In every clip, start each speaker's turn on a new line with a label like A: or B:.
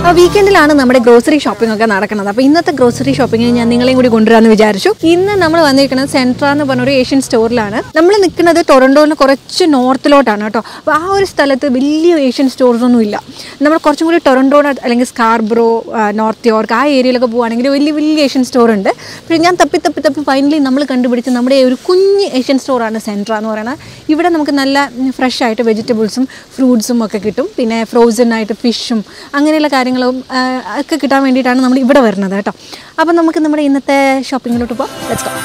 A: അപ്പോൾ വീക്കെൻഡിലാണ് നമ്മുടെ grocery shopping ഒക്കെ നടക്കുന്നത് അപ്പോൾ ഇന്നത്തെ ഗ്രോസറി ഷോപ്പിംഗ് ഞാൻ നിങ്ങളെയും കൂടി കൊണ്ടുവരാമെന്ന് വിചാരിച്ചു ഇന്ന് നമ്മൾ വന്നിരിക്കുന്നത് സെൻട്ര എന്ന് പറഞ്ഞ ഒരു ഏഷ്യൻ സ്റ്റോറിലാണ് നമ്മൾ നിൽക്കുന്നത് ടൊറൻഡോയിൽ കുറച്ച് നോർത്തിലോട്ടാണ് കേട്ടോ അപ്പോൾ ആ ഒരു സ്ഥലത്ത് വലിയ ഏഷ്യൻ സ്റ്റോർസ് ഒന്നും ഇല്ല നമ്മൾ കുറച്ചും കൂടി ടൊറൻഡോ അല്ലെങ്കിൽ സ്കാർബ്രോ നോർത്ത് യോർക്ക് ആ ഏരിയയിലൊക്കെ പോവുകയാണെങ്കിൽ വലിയ വലിയ ഏഷ്യൻ സ്റ്റോർ ഉണ്ട് പക്ഷേ ഞാൻ തപ്പി തപ്പി തപ്പി ഫൈനലി നമ്മൾ കണ്ടുപിടിച്ച് നമ്മുടെ ഒരു കുഞ്ഞ് ഏഷ്യൻ സ്റ്റോറാണ് സെൻട്ര എന്ന് പറയുന്നത് ഇവിടെ നമുക്ക് നല്ല ഫ്രഷ് ആയിട്ട് വെജിറ്റബിൾസും ഫ്രൂട്ട്സും ഒക്കെ കിട്ടും പിന്നെ ഫ്രോസൺ ആയിട്ട് ഫിഷും അങ്ങനെയുള്ള കാര്യങ്ങളും ആ, ഒക്കെ കിട്ടാൻ വേണ്ടിയിട്ടാണ് നമ്മൾ ഇവിടെ വരുന്നത് കേട്ടോ അപ്പം നമുക്ക് നമ്മുടെ ഇന്നത്തെ ഷോപ്പിങ്ങിലോട്ട് പോകാം ലെറ്റ്സ് ഗോ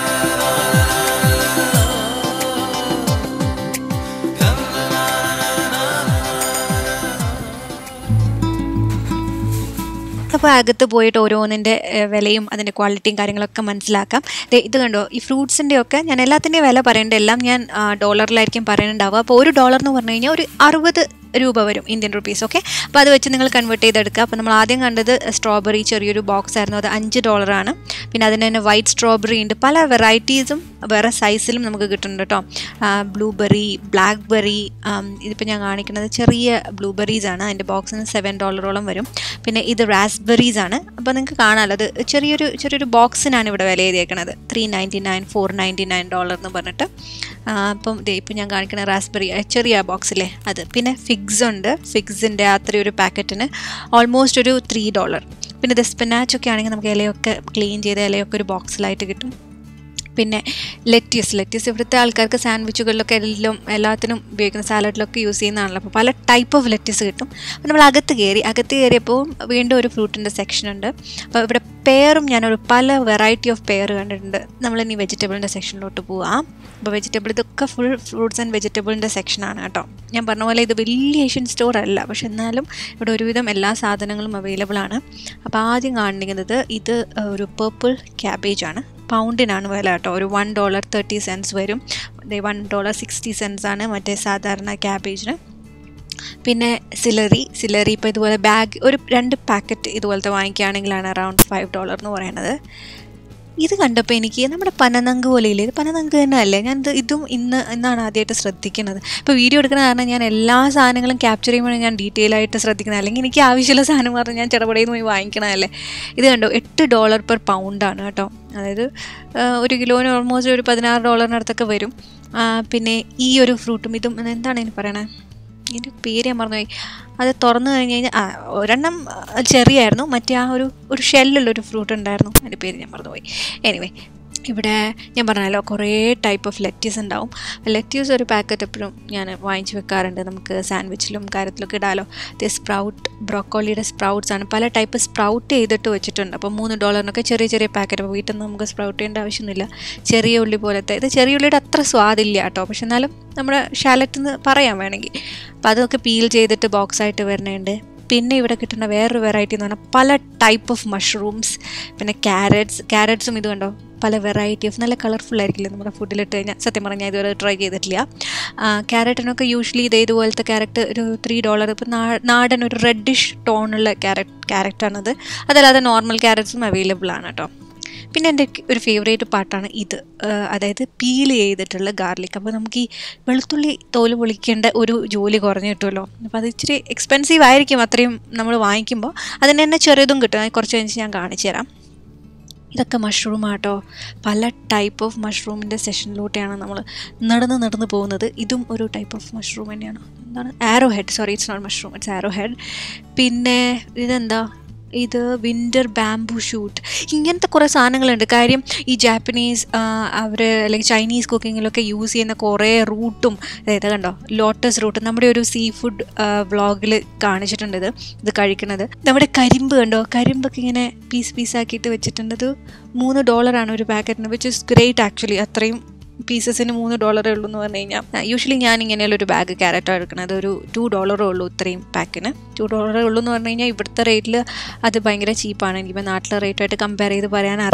B: അപ്പോൾ അകത്ത് പോയിട്ട് ഓരോന്നിൻ്റെ ഏഹ്, വിലയും അതിൻ്റെ ക്വാളിറ്റിയും കാര്യങ്ങളൊക്കെ മനസ്സിലാക്കാം ദേ ഇത് കണ്ടോ ഈ ഫ്രൂട്ട്സിൻ്റെ ഒക്കെ ഞാൻ എല്ലാത്തിൻ്റെയും വില പറയേണ്ട എല്ലാം ഞാൻ ആ, ഡോളറിലായിരിക്കും പറയുന്നുണ്ടാവുക അപ്പോൾ ഒരു ഡോളർ എന്ന് പറഞ്ഞു കഴിഞ്ഞാൽ ഒരു അറുപത് രൂപ വരും ഇന്ത്യൻ റുപ്പീസ് ഓക്കെ അപ്പോൾ അത് വെച്ച് നിങ്ങൾ കൺവേർട്ട് ചെയ്തെടുക്കുക അപ്പോൾ നമ്മൾ ആദ്യം കണ്ടത് സ്ട്രോബെറി ചെറിയൊരു ബോക്സ് ആയിരുന്നു അത് അഞ്ച് ഡോളറാണ് പിന്നെ അതിന് തന്നെ വൈറ്റ് സ്ട്രോബെറി ഉണ്ട് പല വെറൈറ്റീസും വേറെ സൈസിലും നമുക്ക് കിട്ടുന്നുണ്ട് കേട്ടോ ബ്ലൂബെറി ബ്ലാക്ക് ബെറി ഇതിപ്പോൾ ഞാൻ കാണിക്കുന്നത് ചെറിയ ബ്ലൂബെറീസ് ആണ് അതിൻ്റെ ബോക്സിന് സെവൻ ഡോളറോളം വരും പിന്നെ ഇത് റാസ്ബെറീസ് ആണ് അപ്പോൾ നിങ്ങൾക്ക് കാണാമല്ലോ അത് ചെറിയൊരു ചെറിയൊരു ബോക്സിനാണ് ഇവിടെ വില എഴുതിയേക്കുന്നത് three ninety nine four ninety nine dollar എന്ന് പറഞ്ഞിട്ട് ആ, അപ്പം ദേ ഇപ്പം ഞാൻ കാണിക്കുന്ന റാസ്ബെറി ചെറിയ ബോക്സിലെ അത് പിന്നെ ഫിഗ്സ് ഉണ്ട് ഫിഗ്സിൻ്റെ അത്രയും ഒരു പാക്കറ്റിന് ഓൾമോസ്റ്റ് ഒരു ത്രീ ഡോളർ പിന്നെ ഇത് സ്പിനാച്ച് ഒക്കെ ആണെങ്കിൽ നമുക്ക് ഇലയൊക്കെ ക്ലീൻ ചെയ്ത ഇലയൊക്കെ ഒരു ബോക്സിലായിട്ട് കിട്ടും പിന്നെ ലെറ്റ്യൂസ് ലെറ്റ്യൂസ് ഇവിടുത്തെ ആൾക്കാർക്ക് സാൻഡ്വിച്ചുകളിലൊക്കെ എല്ലാം എല്ലാത്തിനും ഉപയോഗിക്കുന്ന സാലഡിലൊക്കെ യൂസ് ചെയ്യുന്നതാണല്ലോ അപ്പോൾ പല ടൈപ്പ് ഓഫ് ലെറ്റ്യൂസ് കിട്ടും അപ്പോൾ നമ്മൾ അകത്ത് കയറി അകത്ത് കയറിയപ്പോൾ വീണ്ടും ഒരു ഫ്രൂട്ടിൻ്റെ സെക്ഷൻ ഉണ്ട് അപ്പോൾ ഇവിടെ പെയറും ഞാനൊരു പല വെറൈറ്റി ഓഫ് പെയർ കണ്ടിട്ടുണ്ട് നമ്മൾ ഇനി വെജിറ്റബിളിൻ്റെ സെക്ഷനിലോട്ട് പോവാം അപ്പോൾ വെജിറ്റബിൾ ഇതൊക്കെ ഫുൾ ഫ്രൂട്ട്സ് ആൻഡ് വെജിറ്റബിളിൻ്റെ സെക്ഷനാണ് കേട്ടോ ഞാൻ പറഞ്ഞ പോലെ ഇത് വലിയ ഏഷ്യൻ സ്റ്റോർ അല്ല പക്ഷെ എന്നാലും ഇവിടെ ഒരുവിധം എല്ലാ സാധനങ്ങളും അവൈലബിൾ ആണ് അപ്പോൾ ആദ്യം കാണിക്കുന്നത് ഇത് ഒരു പേർപ്പിൾ ക്യാബേജ് ആണ് പൗണ്ടിനാണ് വില കേട്ടോ ഒരു വൺ ഡോളർ തേർട്ടി സെൻസ് വരും വൺ ഡോളർ സിക്സ്റ്റി സെൻസ് ആണ് മറ്റേ സാധാരണ ക്യാബേജിന് പിന്നെ സിലറി സിലറി ഇപ്പോൾ ഇതുപോലെ ബാഗ് ഒരു രണ്ട് പാക്കറ്റ് ഇതുപോലത്തെ വാങ്ങിക്കുകയാണെങ്കിലാണ് അറൗണ്ട് ഫൈവ് ഡോളർ എന്ന് പറയുന്നത് ഇത് കണ്ടപ്പോൾ എനിക്ക് നമ്മുടെ പനനങ്ക് പോലെ ഇല്ലേ ഇത് പനനങ്ക് തന്നെ അല്ലേ ഞാൻ ഇത് ഇതും ഇന്ന് ഇന്നാണ് ആദ്യമായിട്ട് ശ്രദ്ധിക്കുന്നത് ഇപ്പോൾ വീഡിയോ എടുക്കുന്ന കാരണം ഞാൻ എല്ലാ സാധനങ്ങളും ക്യാപ്ചർ ചെയ്യുമ്പോൾ ഞാൻ ഡീറ്റെയിൽ ആയിട്ട് ശ്രദ്ധിക്കുന്നത് അല്ലെങ്കിൽ എനിക്ക് ആവശ്യമുള്ള സാധനം പറഞ്ഞ് ഞാൻ ചെറുപടയിൽ നിന്ന് പോയി വാങ്ങിക്കണമല്ലേ ഇത് കണ്ടോ എട്ട് ഡോളർ പെർ പൗണ്ടാണ് കേട്ടോ അതായത് ആ, ഒരു കിലോന് ഓൾമോസ്റ്റ് ഒരു പതിനാറ് ഡോളറിനടുത്തൊക്കെ വരും ആ, പിന്നെ ഈ ഒരു ഫ്രൂട്ടും ഇതും എന്താണ് ഇതിന് പറയണേ ഇതിൻ്റെ പേര് ഞാൻ മറന്നുപോയി അത് തുറന്നു കഴിഞ്ഞ് കഴിഞ്ഞാൽ ആ ഒരെണ്ണം ആ, ചെറിയായിരുന്നു മറ്റേ ആ ഒരു ഒരു ഷെല്ലുള്ളൊരു ഫ്രൂട്ട് ഉണ്ടായിരുന്നു അതിൻ്റെ പേര് ഞാൻ മറന്നുപോയി എനിവേ ഇവിടെ ഞാൻ പറഞ്ഞല്ലോ കുറേ ടൈപ്പ് ഓഫ് ലെറ്റ്യൂസ് ഉണ്ടാവും ലെറ്റ്യൂസ് ഒരു പാക്കറ്റ് എപ്പോഴും ഞാൻ വാങ്ങിച്ച് വെക്കാറുണ്ട് നമുക്ക് സാൻഡ്വിച്ചിലും കാര്യത്തിലൊക്കെ ഇടാലോ ഇത് സ്പ്രൗട്ട് ബ്രോക്കോളിയുടെ സ്പ്രൗട്ട്സ് ആണ് പല ടൈപ്പ് സ്പ്രൗട്ട് ചെയ്തിട്ട് വെച്ചിട്ടുണ്ട് അപ്പോൾ മൂന്ന് ഡോളറിനൊക്കെ ചെറിയ ചെറിയ പാക്കറ്റ് അപ്പോൾ വീട്ടിൽ നിന്ന് നമുക്ക് സ്പ്രൗട്ട് ചെയ്യേണ്ട ആവശ്യമൊന്നുമില്ല ചെറിയ ഉള്ളി പോലത്തെ ഇത് ചെറിയ ഉള്ളിയുടെ അത്ര സ്വാദില്ല കേട്ടോ പക്ഷെ എന്നാലും നമ്മുടെ ഷാലറ്റ് എന്ന് പറയാൻ വേണമെങ്കിൽ അപ്പോൾ അതൊക്കെ പീൽ ചെയ്തിട്ട് ബോക്സ് ആയിട്ട് വരുന്നുണ്ട് പിന്നെ ഇവിടെ കിട്ടുന്ന വേറൊരു വെറൈറ്റി എന്ന് പറഞ്ഞാൽ പല ടൈപ്പ് ഓഫ് മഷ്റൂംസ് പിന്നെ ക്യാരറ്റ്സ് ക്യാരറ്റ്സും ഇത് കണ്ടോ പല വെറൈറ്റി ഓഫ് നല്ല കളർഫുൾ ആയിരിക്കില്ലേ നമ്മുടെ ഫുഡിലിട്ട് കഴിഞ്ഞാൽ സത്യം പറഞ്ഞാൽ ഇതുവരെ ട്രൈ ചെയ്തിട്ടില്ല ക്യാരറ്റിനൊക്കെ യൂഷ്വലി ഇതേ ഇതുപോലത്തെ ക്യാരറ്റ് ഒരു ത്രീ ഡോളർ ഇപ്പോൾ നാടൻ ഒരു റെഡിഷ് ടോണുള്ള ക്യാരറ്റ് ക്യാരറ്റാണത് അതല്ലാതെ നോർമൽ ക്യാരറ്റ്സും അവൈലബിൾ ആണ് കേട്ടോ പിന്നെ എൻ്റെ ഒരു ഫേവറേറ്റ് പാട്ടാണ് ഇത് ആ, അതായത് പീൽ ചെയ്തിട്ടുള്ള ഗാർലിക് അപ്പോൾ നമുക്ക് ഈ വെളുത്തുള്ളി തോല് പൊളിക്കേണ്ട ഒരു ജോലി കുറഞ്ഞു കിട്ടുമല്ലോ അപ്പോൾ അത് ഇച്ചിരി എക്സ്പെൻസീവ് ആയിരിക്കും അത്രയും നമ്മൾ വാങ്ങിക്കുമ്പോൾ അതിന് തന്നെ ചെറിയതും കിട്ടും അത് കുറച്ച് കഴിഞ്ഞ് ഞാൻ കാണിച്ചു തരാം ഇതൊക്കെ മഷ്റൂം ആട്ടോ പല ടൈപ്പ് ഓഫ് മഷ്റൂമിൻ്റെ സെഷനിലൂടെയാണ് നമ്മൾ നടന്ന് നടന്ന് പോകുന്നത് ഇതും ഒരു ടൈപ്പ് ഓഫ് മഷ്റൂം തന്നെയാണ് എന്താണ് arrowhead sorry it's not mushroom it's arrowhead പിന്നെ ഇതെന്താ ഇത് വിൻ്റർ ബാംബു ഷൂട്ട് ഇങ്ങനത്തെ കുറേ സാധനങ്ങളുണ്ട് കാര്യം ഈ ജാപ്പനീസ് അവർ അല്ലെങ്കിൽ ചൈനീസ് കുക്കിങ്ങിലൊക്കെ യൂസ് ചെയ്യുന്ന കുറേ റൂട്ടും അതായത് കണ്ടോ ലോട്ടസ് റൂട്ട് നമ്മുടെ ഒരു സീ ഫുഡ് വ്ളോഗിൽ കാണിച്ചിട്ടുണ്ട് ഇത് ഇത് കഴിക്കുന്നത് നമ്മുടെ കരിമ്പ് കണ്ടോ കരിമ്പൊക്കെ ഇങ്ങനെ പീസ് പീസാക്കിയിട്ട് വെച്ചിട്ടുണ്ട് ഇത് മൂന്ന് ഡോളറാണ് ഒരു പാക്കറ്റിന് വിച്ച് ഇസ് ഗ്രേറ്റ് ആക്ച്വലി അത്രയും പീസസിന് മൂന്ന് ഡോളറേ ഉള്ളൂ എന്ന് പറഞ്ഞു കഴിഞ്ഞാൽ യൂഷ്വലി ഞാൻ ഇങ്ങനെയുള്ള ഒരു ബാഗ് ക്യാരറ്റാണ് എടുക്കുന്നത് ഒരു ടു ഡോളറേ ഉള്ളൂ ഇത്രയും പാക്കിന് ടു ഡോളറേ ഉള്ളൂ എന്ന് പറഞ്ഞു കഴിഞ്ഞാൽ ഇവിടുത്തെ റേറ്റിൽ അത് ഭയങ്കര ചീപ്പാണ് എനിക്കിപ്പോൾ നാട്ടിലെ റേറ്റുമായിട്ട് കമ്പയർ ചെയ്ത് പറയാൻ അറിയില്ല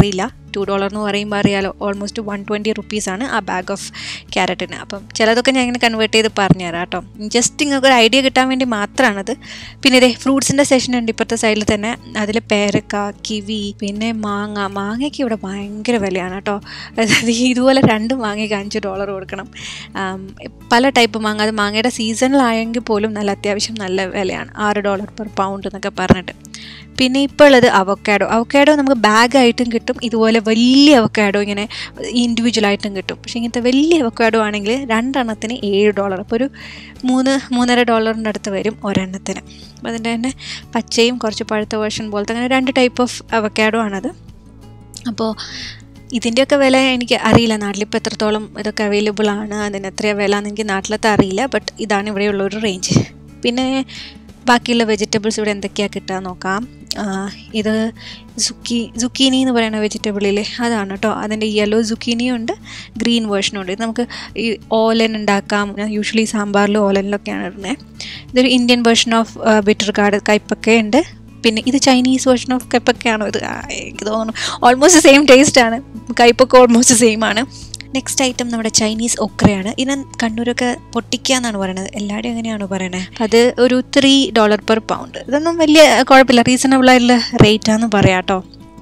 B: ടു ഡോളർ എന്ന് പറയുമ്പോൾ അറിയാലോ ഓൾമോസ്റ്റ് വൺ ട്വൻറ്റി റുപ്പീസാണ് ആ ബാഗ് ഓഫ് ക്യാരറ്റിന് അപ്പം ചിലതൊക്കെ ഞാൻ ഇങ്ങനെ കൺവേർട്ട് ചെയ്ത് പറഞ്ഞുതരാം കേട്ടോ ജസ്റ്റ് നിങ്ങൾക്ക് ഒരു ഐഡിയ കിട്ടാൻ വേണ്ടി മാത്രമാണത് പിന്നെ ഇതേ ഫ്രൂട്ട്സിൻ്റെ സെഷൻ ഉണ്ട് ഇപ്പോഴത്തെ സൈഡിൽ തന്നെ അതിൽ പേരക്ക കിവി പിന്നെ മാങ്ങ മാങ്ങയ്ക്ക് ഇവിടെ ഭയങ്കര വിലയാണ് കേട്ടോ അതായത് ഇതുപോലെ രണ്ട് മാങ്ങയ്ക്ക് അഞ്ച് ഡോളർ കൊടുക്കണം ആം, പല ടൈപ്പ് മാങ്ങ അത് മാങ്ങയുടെ സീസണിലായെങ്കിൽ പോലും നല്ല അത്യാവശ്യം നല്ല വിലയാണ് ആറ് ഡോളർ പെർ പൗണ്ട് എന്നൊക്കെ പറഞ്ഞിട്ട് പിന്നെ ഇപ്പോൾ ഉള്ളത് അവക്കാഡോ അവക്കാഡോ നമുക്ക് ബാഗായിട്ടും കിട്ടും ഇതുപോലെ വലിയ അവക്കാഡോ ഇങ്ങനെ ഇൻഡിവിജ്വലായിട്ടും കിട്ടും പക്ഷേ ഇങ്ങനത്തെ വലിയ അവക്കാഡോ ആണെങ്കിൽ രണ്ടെണ്ണത്തിന് ഏഴ് ഡോളർ അപ്പോൾ ഒരു മൂന്ന് മൂന്നര ഡോളറിൻ്റെ അടുത്ത് വരും ഒരെണ്ണത്തിന് അപ്പോൾ അതിൻ്റെ തന്നെ പച്ചയും കുറച്ച് പഴുത്ത വേർഷൻ പോലത്തെ അങ്ങനെ രണ്ട് ടൈപ്പ് ഓഫ് അവക്കാഡോ ആണത് അപ്പോൾ ഇതിൻ്റെയൊക്കെ വില എനിക്ക് അറിയില്ല നാട്ടിലിപ്പോൾ എത്രത്തോളം ഇതൊക്കെ അവൈലബിൾ ആണ് അതിന് എത്രയാണ് വില എന്ന് എനിക്ക് നാട്ടിലത്തെ അറിയില്ല ബട്ട് ഇതാണ് ഇവിടെയുള്ള ഒരു റേഞ്ച് പിന്നെ ബാക്കിയുള്ള വെജിറ്റബിൾസ് ഇവിടെ എന്തൊക്കെയാണ് കിട്ടുക നോക്കാം ആ, ഇത് സുക്കി സുക്കീനി എന്ന് പറയുന്ന വെജിറ്റബിളില്ലേ അതാണ് കേട്ടോ അതിൻ്റെ യെല്ലോ സുക്കീനിയും ഉണ്ട് ഗ്രീൻ വേർഷനും ഉണ്ട് ഇത് നമുക്ക് ഈ ഓലൻ ഉണ്ടാക്കാം യൂഷ്വലി സാമ്പാറിലും ഓലനിലൊക്കെയാണ് ഇടുന്നത് ഇതൊരു Indian version of bitter gourd കയ്പൊക്കെ ഉണ്ട് പിന്നെ ഇത് ചൈനീസ് വേർഷൻ ഓഫ് കയ്പൊക്കെയാണോ ഇത് ആ, എനിക്ക് തോന്നുന്നു ഓൾമോസ്റ്റ് സെയിം ടേസ്റ്റ് ആണ് കയ്പൊക്കെ ഓൾമോസ്റ്റ് സെയിം ആണ് നെക്സ്റ്റ് ഐറ്റം നമ്മുടെ ചൈനീസ് ഒക്രയാണ് ഇതിന് കണ്ണൂരൊക്കെ പൊട്ടിക്കുക എന്നാണ് പറയുന്നത് എല്ലാവരും എങ്ങനെയാണ് പറയണത് അത് ഒരു ത്രീ ഡോളർ പെർ പൗണ്ട് ഇതൊന്നും വലിയ കുഴപ്പമില്ല റീസണബിൾ ആയിട്ടുള്ള റേറ്റാന്ന് പറയാം കേട്ടോ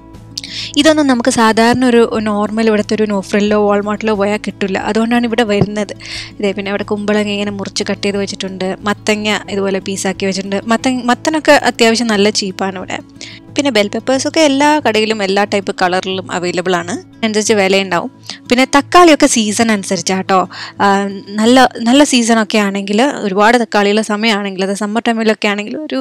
B: ഇതൊന്നും നമുക്ക് സാധാരണ ഒരു നോർമൽ ഇവിടുത്തെ ഒരു നോഫ്രിലോ വാൾമാർട്ടിലോ പോയാൽ കിട്ടില്ല അതുകൊണ്ടാണ് ഇവിടെ വരുന്നത് ഇതേ പിന്നെ ഇവിടെ കുമ്പളങ്ങ ഇങ്ങനെ മുറിച്ച് കട്ട് ചെയ്ത് വെച്ചിട്ടുണ്ട് മത്തങ്ങ ഇതുപോലെ പീസാക്കി വെച്ചിട്ടുണ്ട് മത്ത മത്തനൊക്കെ അത്യാവശ്യം നല്ല ചീപ്പാണ് ഇവിടെ പിന്നെ ബെൽ പെപ്പേഴ്സൊക്കെ എല്ലാ കടയിലും എല്ലാ ടൈപ്പ് കളറിലും അവൈലബിൾ ആണ് അനുസരിച്ച് വിലയുണ്ടാവും പിന്നെ തക്കാളിയൊക്കെ സീസൺ അനുസരിച്ചാട്ടോ ആ, നല്ല നല്ല സീസണൊക്കെ ആണെങ്കിൽ ഒരുപാട് തക്കാളിയുള്ള സമയമാണെങ്കിൽ അത് സമ്മർ ടൈമിലൊക്കെ ആണെങ്കിൽ ഒരു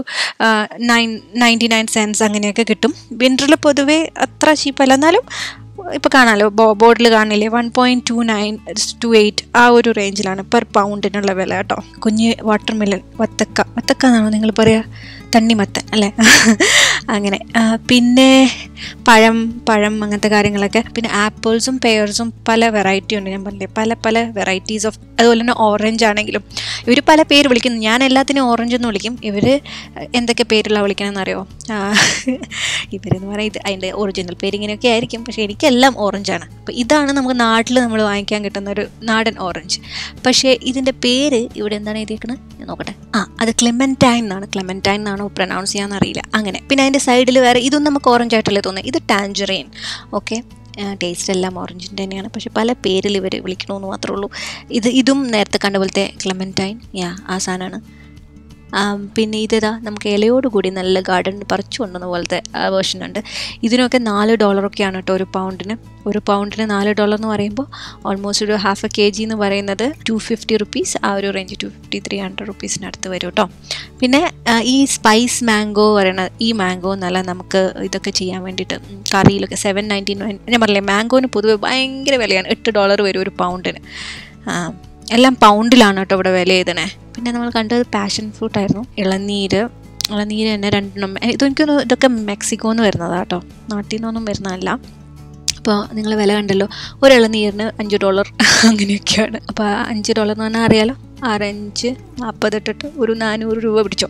B: നയൻ നയൻറ്റി നയൻ സെൻസ് അങ്ങനെയൊക്കെ കിട്ടും വിൻ്ററിൽ പൊതുവേ അത്ര ചീപ്പല്ല എന്നാലും ഇപ്പോൾ കാണാമല്ലോ ബോ ബോർഡിൽ കാണില്ലേ one point two nine two eight ആ ഒരു റേഞ്ചിലാണ് പെർ പൗണ്ടിനുള്ള വില കേട്ടോ കുഞ്ഞ് വാട്ടർ മെലൺ വത്തക്ക വത്തക്ക എന്നാണോ നിങ്ങൾ പറയുക തണ്ണിമത്തൻ അല്ലേ അങ്ങനെ ആ, പിന്നെ പഴം പഴം അങ്ങനത്തെ കാര്യങ്ങളൊക്കെ പിന്നെ ആപ്പിൾസും പെയർസും പല വെറൈറ്റി ഉണ്ട് ഞാൻ പറഞ്ഞില്ലേ പല പല വെറൈറ്റീസ് ഓഫ് അതുപോലെ തന്നെ ഓറഞ്ച് ആണെങ്കിലും ഇവർ പല പേര് വിളിക്കുന്നു ഞാൻ എല്ലാത്തിനും ഓറഞ്ച് എന്ന് വിളിക്കും ഇവർ എന്തൊക്കെ പേരിലാണ് വിളിക്കണമെന്ന് അറിയോ ഇവരെന്ന് പറയാം ഇത് അതിൻ്റെ ഒറിജിനൽ പേര് ഇങ്ങനെയൊക്കെ ആയിരിക്കും പക്ഷേ എനിക്കെല്ലാം ഓറഞ്ചാണ് അപ്പോൾ ഇതാണ് നമുക്ക് നാട്ടിൽ നമ്മൾ വാങ്ങിക്കാൻ കിട്ടുന്ന ഒരു നാടൻ ഓറഞ്ച് പക്ഷേ ഇതിൻ്റെ പേര് ഇവിടെ എന്താണ് എഴുതിയേക്കുന്നത് ഞാൻ നോക്കട്ടെ ആ അത് ക്ലെമൻറ്റൈൻ എന്നാണ് ക്ലെമൻറ്റൈൻ എന്നാണോ പ്രൊനൗൺസ് ചെയ്യാൻ അറിയില്ല അങ്ങനെ പിന്നെ അതിൻ്റെ സൈഡിൽ വേറെ ഇതൊന്നും നമുക്ക് ഓറഞ്ച് ആയിട്ടല്ലേ തോന്നുന്നത് ഇത് ടാഞ്ചറൈൻ ഓക്കെ ടേസ്റ്റ് എല്ലാം ഓറഞ്ചിൻ്റെ തന്നെയാണ് പക്ഷെ പല പേരിൽ ഇവർ വിളിക്കണമെന്ന് മാത്രമേ ഉള്ളൂ ഇത് ഇതും നേരത്തെ കണ്ട പോലത്തെ ക്ലെമൻറ്റൈൻ യാ ആ സാധനമാണ് ആം, പിന്നെ ഇതാ നമുക്ക് ഇലയോട് കൂടി നല്ല ഗാർഡൻ പറിച്ചു കൊണ്ടുവന്ന പോലത്തെ വേർഷൻ ഉണ്ട് ഇതിനൊക്കെ നാല് ഡോളറൊക്കെയാണ് കേട്ടോ ഒരു പൗണ്ടിന് ഒരു പൗണ്ടിന് നാല് ഡോളർ എന്ന് പറയുമ്പോൾ ഓൾമോസ്റ്റ് ഒരു ഹാഫ് എ കെ ജി എന്ന് പറയുന്നത് ടു ഫിഫ്റ്റി റുപ്പീസ് ആ ഒരു range two fifty three hundred റുപ്പീസിനടുത്ത് വരും കേട്ടോ പിന്നെ ആ, ഈ സ്പൈസ് മാംഗോ പറയണ ഈ മാംഗോ നല്ല നമുക്ക് ഇതൊക്കെ ചെയ്യാൻ വേണ്ടിയിട്ട് ഉം, കറിയിലൊക്കെ സെവൻ നയൻറ്റി നയൻ ഞാൻ പറഞ്ഞില്ലേ മാംഗോന് പൊതുവെ ഭയങ്കര വിലയാണ് എട്ട് ഡോളർ വരും ഒരു പൗണ്ടിന് ആ, എല്ലാം പൗണ്ടിലാണ് കേട്ടോ ഇവിടെ വില എഴുതണേ പിന്നെ നമ്മൾ കണ്ടത് പാഷൻ ഫ്രൂട്ട് ആയിരുന്നു ഇളനീര് ഇളനീര് തന്നെ രണ്ടെണ്ണം ഇതെനിക്കൊന്ന് ഇതൊക്കെ മെക്സിക്കോന്ന് വരുന്നതാണ് കേട്ടോ നാട്ടിൽ നിന്നൊന്നും വരുന്നതല്ല അപ്പോൾ നിങ്ങൾ വില കണ്ടല്ലോ ഒരു ഇളനീരിന് അഞ്ച് ഡോളർ അങ്ങനെയൊക്കെയാണ് അപ്പോൾ ആ അഞ്ച് ഡോളർ എന്ന് പറഞ്ഞാൽ അറിയാലോ ആറഞ്ച് നാൽപ്പതെട്ടിട്ട് ഒരു നാനൂറ് രൂപ പിടിച്ചോ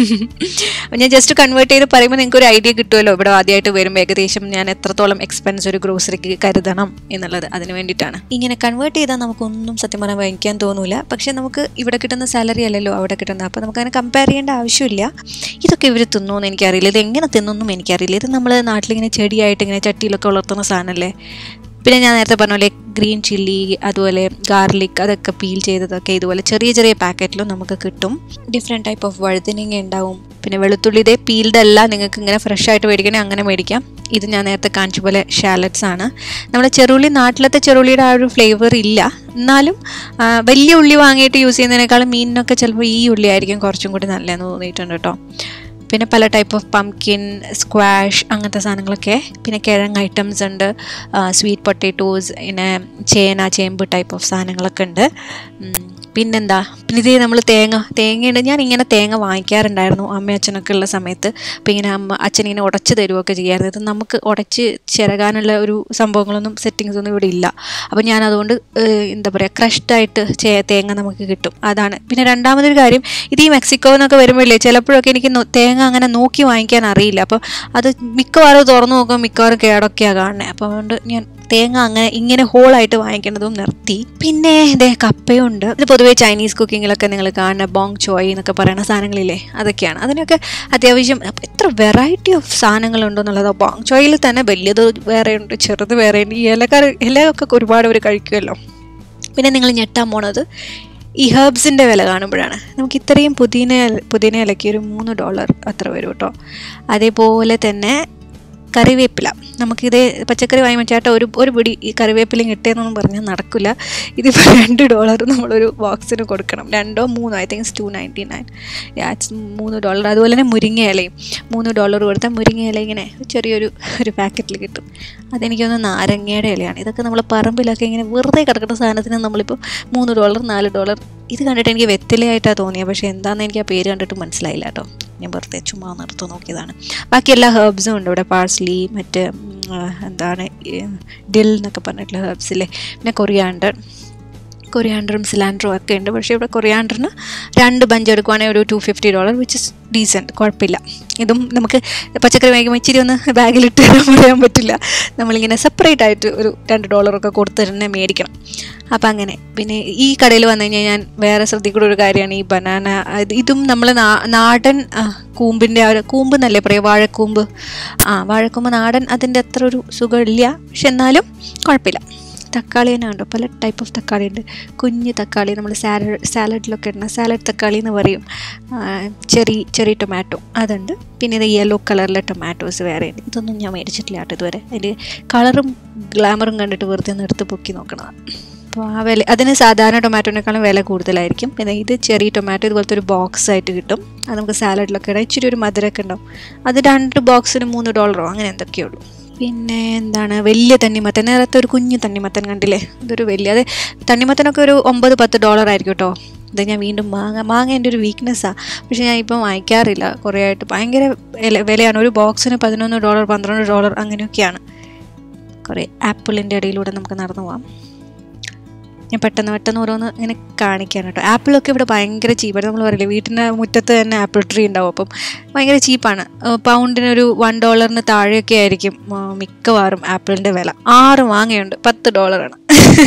B: അപ്പോൾ ഞാൻ ജസ്റ്റ് കൺവേർട്ട് ചെയ്ത് പറയുമ്പോൾ നിങ്ങൾക്ക് ഒരു ഐഡിയ കിട്ടുമല്ലോ ഇവിടെ ആദ്യമായിട്ട് വരുമ്പോൾ ഏകദേശം ഞാൻ എത്രത്തോളം എക്സ്പെൻസ് ഒരു ഗ്രോസറിക്ക് കരുതണം എന്നുള്ളത് അതിന് വേണ്ടിയിട്ടാണ് ഇങ്ങനെ കൺവേർട്ട് ചെയ്താൽ നമുക്കൊന്നും സത്യം പറഞ്ഞാൽ വാങ്ങിക്കാൻ തോന്നൂല പക്ഷേ നമുക്ക് ഇവിടെ കിട്ടുന്ന സാലറി അല്ലല്ലോ അവിടെ കിട്ടുന്നത് അപ്പോൾ നമുക്ക് അങ്ങനെ കമ്പയർ ചെയ്യേണ്ട ആവശ്യമില്ല ഇതൊക്കെ ഇവർ തിന്നുമെന്ന് എനിക്കറിയില്ല ഇത് എങ്ങനെ തിന്നൊന്നും എനിക്കറിയില്ല ഇത് നമ്മൾ നാട്ടിലിങ്ങനെ ചെടിയായിട്ട് ഇങ്ങനെ ചട്ടിയിലൊക്കെ വളർത്തുന്ന സാധനമല്ലേ പിന്നെ ഞാൻ നേരത്തെ പറഞ്ഞ പോലെ ഗ്രീൻ ചില്ലി അതുപോലെ ഗാർലിക് അതൊക്കെ പീൽ ചെയ്തതൊക്കെ ഇതുപോലെ ചെറിയ ചെറിയ പാക്കറ്റിലും നമുക്ക് കിട്ടും ഡിഫറെൻറ്റ് ടൈപ്പ് ഓഫ് വഴുതനങ്ങ ഉണ്ടാവും പിന്നെ വെളുത്തുള്ളി ഇതേ പീൽഡ് അല്ല നിങ്ങൾക്ക് ഇങ്ങനെ ഫ്രഷ് ആയിട്ട് മേടിക്കണേ അങ്ങനെ മേടിക്കാം ഇത് ഞാൻ നേരത്തെ കാണിച്ച പോലെ ഷാലറ്റ്സ് ആണ് നമ്മുടെ ചെറുള്ളി നാട്ടിലത്തെ ചെറുള്ളിയുടെ ആ ഒരു ഫ്ലേവർ ഇല്ല എന്നാലും ആ, വലിയ ഉള്ളി വാങ്ങിയിട്ട് യൂസ് ചെയ്യുന്നതിനേക്കാളും മീനിനൊക്കെ ചിലപ്പോൾ ഈ ഉള്ളി ആയിരിക്കും കുറച്ചും കൂടി നല്ലതെന്ന് തോന്നിയിട്ടുണ്ട് കേട്ടോ പിന്നെ പല ടൈപ്പ് ഓഫ് പംകിൻ സ്ക്വാഷ് അങ്ങനത്തെ സാധനങ്ങളൊക്കെ പിന്നെ കിഴങ്ങ് ഐറ്റംസ് ഉണ്ട് സ്വീറ്റ് പൊട്ടേറ്റോസ് പിന്നെ ചേന ചേമ്പ് ടൈപ്പ് ഓഫ് സാധനങ്ങളൊക്കെ ഉണ്ട് ഉം, പിന്നെന്താ പിന്നെ ഇതേ നമ്മൾ തേങ്ങ തേങ്ങയുണ്ട് ഞാൻ ഇങ്ങനെ തേങ്ങ വാങ്ങിക്കാറുണ്ടായിരുന്നു അമ്മ അച്ഛനൊക്കെ ഉള്ള സമയത്ത് അപ്പോൾ ഇങ്ങനെ അമ്മ അച്ഛൻ ഇങ്ങനെ ഉടച്ച് തരുമൊക്കെ ചെയ്യാറുണ്ട് ഇത് നമുക്ക് ഉടച്ച് ചിരകാനുള്ള ഒരു സംഭവങ്ങളൊന്നും സെറ്റിങ്സ് ഒന്നും ഇവിടെ ഇല്ല അപ്പോൾ ഞാൻ അതുകൊണ്ട് ഏഹ്, എന്താ പറയുക ക്രഷ്ഡായിട്ട് തേങ്ങ നമുക്ക് കിട്ടും അതാണ് പിന്നെ രണ്ടാമതൊരു കാര്യം ഇത് ഈ മെക്സിക്കോ എന്നൊക്കെ വരുമ്പോഴേ ചിലപ്പോഴൊക്കെ എനിക്ക് നോ- തേങ്ങ അങ്ങനെ നോക്കി വാങ്ങിക്കാൻ അറിയില്ല അപ്പോൾ അത് മിക്കവാറും തുറന്നു നോക്കുമ്പോൾ മിക്കവാറും കേടൊക്കെയാണ് കാണുന്നത് അപ്പോൾ അതുകൊണ്ട് ഞാൻ തേങ്ങ അങ്ങനെ ഇങ്ങനെ ഹോളായിട്ട് വാങ്ങിക്കുന്നതും നിർത്തി പിന്നെ ഇതേ കപ്പയുണ്ട് ഇത് പൊതുവേ ചൈനീസ് കുക്കിങ്ങിലൊക്കെ നിങ്ങൾ കാണുന്ന ബോങ് ചോയ് എന്നൊക്കെ പറയുന്ന സാധനങ്ങളില്ലേ അതൊക്കെയാണ് അതിനൊക്കെ അത്യാവശ്യം എത്ര വെറൈറ്റി ഓഫ് സാധനങ്ങളുണ്ടെന്നുള്ളത് ബോങ് ചോയിൽ തന്നെ വലിയത് വേറെയുണ്ട് ചെറുത് വേറെയുണ്ട് ഈ ഇലക്കറി ഇലയൊക്കെ ഒരുപാട് അവർ കഴിക്കുമല്ലോ പിന്നെ നിങ്ങൾ ഞെട്ടാൻ പോണത് ഈ ഹെർബ്സിൻ്റെ വില കാണുമ്പോഴാണ് നമുക്ക് ഇത്രയും പുതിന പുതിന ഇലയ്ക്ക് ഒരു മൂന്ന് ഡോളർ അത്ര വരും കേട്ടോ അതേപോലെ തന്നെ കറിവേപ്പില നമുക്കിത് പച്ചക്കറി വാങ്ങി ചേട്ടാ ഒരു ഒരു പിടി ഈ കറിവേപ്പിലയും കിട്ടിയെന്നൊന്നും പറഞ്ഞാൽ നടക്കില്ല ഇതിപ്പോൾ രണ്ട് ഡോളർ നമ്മളൊരു ബോക്സിന് കൊടുക്കണം രണ്ടോ മൂന്നോ I thinks two ninety nine യാറ്റ്സ് മൂന്ന് ഡോളർ അതുപോലെ തന്നെ മുരിങ്ങ ഇലയും മൂന്ന് ഡോളർ കൊടുത്താൽ മുരിങ്ങ ഇല ഇങ്ങനെ ചെറിയൊരു ഒരു പാക്കറ്റിൽ കിട്ടും അതെനിക്കൊന്ന് നാരങ്ങയുടെ ഇലയാണ് ഇതൊക്കെ നമ്മൾ പറമ്പിലൊക്കെ ഇങ്ങനെ വെറുതെ കിടക്കുന്ന സാധനത്തിന് നമ്മളിപ്പോൾ മൂന്ന് ഡോളർ നാല് ഡോളർ ഇത് കണ്ടിട്ട് എനിക്ക് വെത്തിലയായിട്ടാണ് തോന്നിയത് പക്ഷേ എന്താണെന്ന് എനിക്ക് ആ പേര് കണ്ടിട്ട് മനസ്സിലായില്ല കേട്ടോ ഞാൻ വെറുതെ ചുമ്മാ നിർത്ത് നോക്കിയതാണ് ബാക്കി എല്ലാ ഹെർബ്സും ഉണ്ട് ഇവിടെ പാഴ്സ്ലി മറ്റ് ഉം, ആ, എന്താണ് ഈ ഡിൽ എന്നൊക്കെ പറഞ്ഞിട്ടുള്ള ഹെർബ്സില്ലേ പിന്നെ കൊറിയാണ്ടർ കൊറിയാണ്ടറും സിലാൻഡറും ഒക്കെ ഉണ്ട് പക്ഷേ ഇവിടെ കൊറിയാണ്ടറിന് രണ്ട് ബഞ്ച് എടുക്കുവാണെങ്കിൽ ഒരു two fifty dollar which is decent കുഴപ്പമില്ല ഇതും നമുക്ക് പച്ചക്കറി വാങ്ങിക്കുമ്പോൾ ഇച്ചിരി ഒന്ന് ബാഗിലിട്ട് തരാൻ പറയാൻ പറ്റില്ല നമ്മളിങ്ങനെ സെപ്പറേറ്റ് ആയിട്ട് ഒരു രണ്ട് ഡോളറൊക്കെ കൊടുത്ത് തന്നെ മേടിക്കണം അപ്പം അങ്ങനെ പിന്നെ ഈ കടയിൽ വന്നു കഴിഞ്ഞാൽ ഞാൻ വേറെ ശ്രദ്ധിക്കുന്ന ഒരു കാര്യമാണ് ഈ ബനാന ഇത് ഇതും നമ്മൾ നാടൻ ആ, കൂമ്പിൻ്റെ ആ ഒരു കൂമ്പ് എന്നല്ലേ പറയുക വാഴക്കൂമ്പ് ആ വാഴക്കൂമ്പ് നാടൻ അതിൻ്റെ അത്ര ഒരു സുഖമില്ല പക്ഷെ എന്നാലും കുഴപ്പമില്ല തക്കാളി തന്നെ ഉണ്ടോ പല ടൈപ്പ് ഓഫ് തക്കാളി ഉണ്ട് കുഞ്ഞ് തക്കാളി നമ്മൾ സാലഡ് സാലഡിലൊക്കെ ഇടുന്ന സാലഡ് തക്കാളി എന്ന് പറയും ആ, ചെറി ചെറി ടൊമാറ്റോ അതുണ്ട് പിന്നെ ഇത് യെല്ലോ കളറിലെ ടൊമാറ്റോസ് വേറെ ഉണ്ട് ഇതൊന്നും ഞാൻ മേടിച്ചിട്ടില്ല കേട്ടോ ഇതുവരെ അതിൻ്റെ കളറും ഗ്ലാമറും കണ്ടിട്ട് വെറുതെ ഒന്ന് എടുത്ത് പൊക്കി നോക്കണതാണ് അപ്പോൾ ആ വില അതിന് സാധാരണ ടൊമാറ്റോനേക്കാളും വില കൂടുതലായിരിക്കും പിന്നെ ഇത് ചെറിയ ടൊമാറ്റോ ഇതുപോലത്തെ ഒരു ബോക്സ് ആയിട്ട് കിട്ടും അത് നമുക്ക് സാലഡിലൊക്കെ ഇടാം ഇച്ചിരി ഒരു മധുരമൊക്കെ ഉണ്ടാവും അത് രണ്ട് ബോക്സിന് മൂന്ന് ഡോളറോ അങ്ങനെ എന്തൊക്കെയേ ഉള്ളൂ പിന്നെ എന്താണ് വലിയ തണ്ണിമത്തൻ നേരത്തെ ഒരു കുഞ്ഞു തണ്ണിമത്തൻ കണ്ടില്ലേ ഇതൊരു വലിയ അത് തണ്ണിമത്തനൊക്കെ ഒരു ഒമ്പത് പത്ത് ഡോളർ ആയിരിക്കും കേട്ടോ ഇത് ഞാൻ വീണ്ടും മാങ്ങ മാങ്ങ എൻ്റെ ഒരു വീക്ക്നെസ്സാണ് പക്ഷെ ഞാൻ ഇപ്പം വാങ്ങിക്കാറില്ല കുറേ ആയിട്ട് ഭയങ്കര വില വിലയാണ് ഒരു ബോക്സിന് പതിനൊന്ന് ഡോളർ പന്ത്രണ്ട് ഡോളർ അങ്ങനെയൊക്കെയാണ് കുറേ ആപ്പിളിൻ്റെ ഇടയിലൂടെ നമുക്ക് നടന്നു പോവാം ഞാൻ പെട്ടെന്ന് പെട്ടെന്ന് ഓരോന്ന് ഇങ്ങനെ കാണിക്കാൻ കേട്ടോ ആപ്പിളൊക്കെ ഇവിടെ ഭയങ്കര ചീപ്പാണ് നമ്മൾ പറയില്ലേ വീട്ടിൻ്റെ മുറ്റത്ത് തന്നെ ആപ്പിൾ ട്രീ ഉണ്ടാവും അപ്പം ഭയങ്കര ചീപ്പാണ് പൗണ്ടിന് ഒരു വൺ ഡോളറിന് താഴെയൊക്കെ ആയിരിക്കും ആ, മിക്കവാറും ആപ്പിളിൻ്റെ വില ആറ് മാങ്ങയുണ്ട് പത്ത് ഡോളറാണ്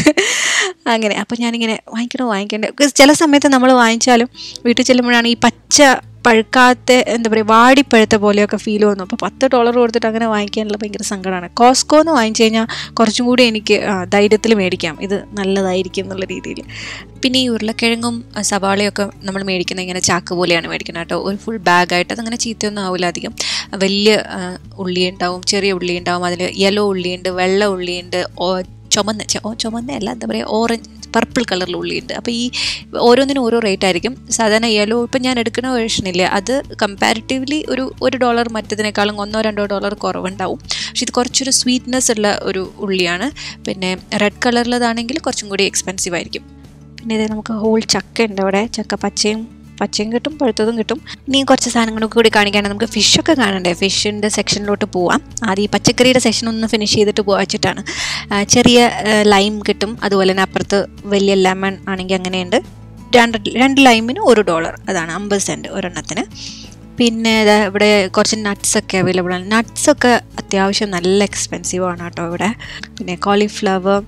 B: അങ്ങനെ അപ്പം ഞാനിങ്ങനെ വാങ്ങിക്കണോ വാങ്ങിക്കണ്ടേ Because ചില സമയത്ത് നമ്മൾ വാങ്ങിച്ചാലും വീട്ടിൽ ചെല്ലുമ്പോഴാണ് ഈ പച്ച പഴുക്കാത്ത എന്താ പറയുക വാടിപ്പഴുത്ത പോലെയൊക്കെ ഫീൽ വന്നു അപ്പോൾ പത്ത് ഡോളർ കൊടുത്തിട്ട് അങ്ങനെ വാങ്ങിക്കാനുള്ള ഭയങ്കര സങ്കടമാണ് കോസ്കോന്ന് വാങ്ങിച്ചു കഴിഞ്ഞാൽ കുറച്ചും കൂടി എനിക്ക് ആ, ധൈര്യത്തിൽ മേടിക്കാം ഇത് നല്ലതായിരിക്കും എന്നുള്ള രീതിയിൽ പിന്നെ ഈ ഉരുളക്കിഴങ്ങും ആ, സവാളയൊക്കെ നമ്മൾ മേടിക്കുന്നത് ഇങ്ങനെ ചാക്ക് പോലെയാണ് മേടിക്കുന്നത് കേട്ടോ ഒരു ഫുൾ ബാഗായിട്ട് അതങ്ങനെ ചീത്തയൊന്നും ആവില്ല അധികം വലിയ ആ, ഉള്ളി ഉണ്ടാവും ചെറിയ ഉള്ളി ഉണ്ടാവും അതിൽ യെല്ലോ ഉള്ളിയുണ്ട് വെള്ള ഉള്ളിയുണ്ട് ഓ- ചുമന്ന ചെ- ഓ ചുമന്ന അല്ല എന്താ പറയുക ഓറഞ്ച് പർപ്പിൾ കളറിൽ ഉള്ളിയുണ്ട് അപ്പോൾ ഈ ഓരോന്നിനും ഓരോ റേറ്റ് ആയിരിക്കും സാധാരണ യെല്ലോ ഇപ്പം ഞാൻ എടുക്കുന്ന വേർഷനില്ലേ അത് കമ്പാരിറ്റീവ്ലി ഒരു ഒരു ഡോളർ മറ്റതിനേക്കാളും ഒന്നോ രണ്ടോ ഡോളർ കുറവുണ്ടാവും പക്ഷെ ഇത് കുറച്ചൊരു സ്വീറ്റ്നെസ് ഉള്ള ഒരു ഉള്ളിയാണ് പിന്നെ റെഡ് കളറിലതാണെങ്കിൽ കുറച്ചും കൂടി എക്സ്പെൻസീവ് ആയിരിക്കും പിന്നെ ഇത് നമുക്ക് ഹോൾ ചക്ക ഉണ്ട് അവിടെ ചക്ക പച്ചയും പച്ചയും കിട്ടും പഴുത്തതും കിട്ടും ഇനി കുറച്ച് സാധനങ്ങളൊക്കെ കൂടി കാണിക്കാണ്ട് നമുക്ക് ഫിഷൊക്കെ കാണണ്ടേ ഫിഷിൻ്റെ സെക്ഷനിലോട്ട് പോവാം ആദ്യം ഈ പച്ചക്കറിയുടെ സെഷൻ ഒന്ന് ഫിനിഷ് ചെയ്തിട്ട് പോകാൻ വെച്ചിട്ടാണ് ആ, ചെറിയ ലൈം കിട്ടും അതുപോലെ തന്നെ അപ്പുറത്ത് വലിയ ലെമൺ ആണെങ്കിൽ അങ്ങനെയുണ്ട് രണ്ട് രണ്ട് ലൈമിന് ഒരു ഡോളർ അതാണ് അമ്പത് സെൻറ്റ് ഒരെണ്ണത്തിന് പിന്നെ ദാ ഇവിടെ കുറച്ച് nuts ഒക്കെ അവൈലബിൾ ആണ് nuts ഒക്കെ അത്യാവശ്യം നല്ല എക്സ്പെൻസീവ് ആണ് കേട്ടോ ഇവിടെ പിന്നെ കോളിഫ്ലവർ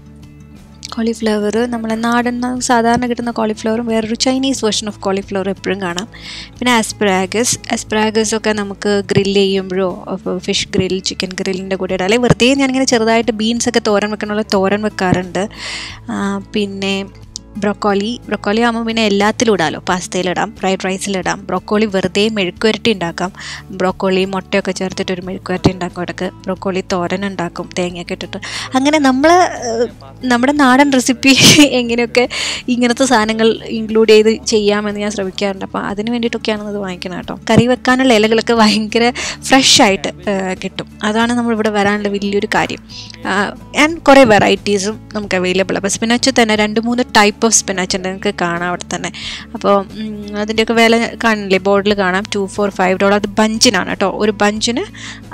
B: കോളിഫ്ലവർ നമ്മളെ നാടൻ ന- സാധാരണ കിട്ടുന്ന കോളിഫ്ലവറും വേറൊരു ചൈനീസ് വേർഷൻ ഓഫ് കോളിഫ്ലവർ എപ്പോഴും കാണാം പിന്നെ ആസ്പ്രാഗസ് ആസ്പ്രാഗസ് ഒക്കെ നമുക്ക് ഗ്രില്ല് ചെയ്യുമ്പോഴോ ഫിഷ് ഗ്രിൽ ചിക്കൻ ഗ്രില്ലിൻ്റെ കൂടെ ഇടാം അല്ലെങ്കിൽ വെറുതെ ഞാനിങ്ങനെ ചെറുതായിട്ട് ബീൻസ് ഒക്കെ തോരൻ വെക്കണ തോരൻ വെക്കാറുണ്ട് ആ, പിന്നെ ബ്രൊക്കോളി ബ്രൊക്കോളി ആകുമ്പോൾ പിന്നെ എല്ലാത്തിലും ഇടാമല്ലോ പാസ്തയിലിടാം ഫ്രൈഡ് റൈസിലിടാം ബ്രൊക്കോളി വെറുതെ മെഴുക്കുവരട്ടി ഉണ്ടാക്കാം ബ്രൊക്കോളി മുട്ടയൊക്കെ ചേർത്തിട്ട് ഒരു മെഴുക്കുവരട്ടി ഉണ്ടാക്കും ഇടയ്ക്ക് ബ്രൊക്കോളി തോരൻ ഉണ്ടാക്കും തേങ്ങയൊക്കെ ഇട്ടിട്ട് അങ്ങനെ നമ്മൾ നമ്മുടെ നാടൻ റെസിപ്പി എങ്ങനെയൊക്കെ ഇങ്ങനത്തെ സാധനങ്ങൾ ഇൻക്ലൂഡ് ചെയ്ത് ചെയ്യാമെന്ന് ഞാൻ ശ്രമിക്കാറുണ്ട് അപ്പോൾ അതിന് വേണ്ടിയിട്ടൊക്കെയാണ് ഇത് വാങ്ങിക്കുന്നത് കേട്ടോ കറി വെക്കാനുള്ള ഇലകളൊക്കെ ഭയങ്കര ഫ്രഷ് ആയിട്ട് ആ, കിട്ടും അതാണ് നമ്മൾ ഇവിടെ വരാനുള്ള വലിയൊരു കാര്യം ആൻഡ് കുറേ വെറൈറ്റീസും നമുക്ക് അവൈലബിൾ അപ്പോൾ സ്പിനച്ച് തന്നെ രണ്ട് മൂന്ന് ടൈപ്പ് ടൈപ്പ് ഓഫ് സ്പിനാച്ച് ഉണ്ട് നിങ്ങൾക്ക് കാണാം അവിടെ തന്നെ അപ്പോൾ ഉം, അതിൻ്റെയൊക്കെ വില കാണില്ലേ ബോർഡിൽ കാണാം ടു ഫോർ ഫൈവ് ഡോളർ അത് ബഞ്ചിനാണ് കേട്ടോ ഒരു ബഞ്ചിന്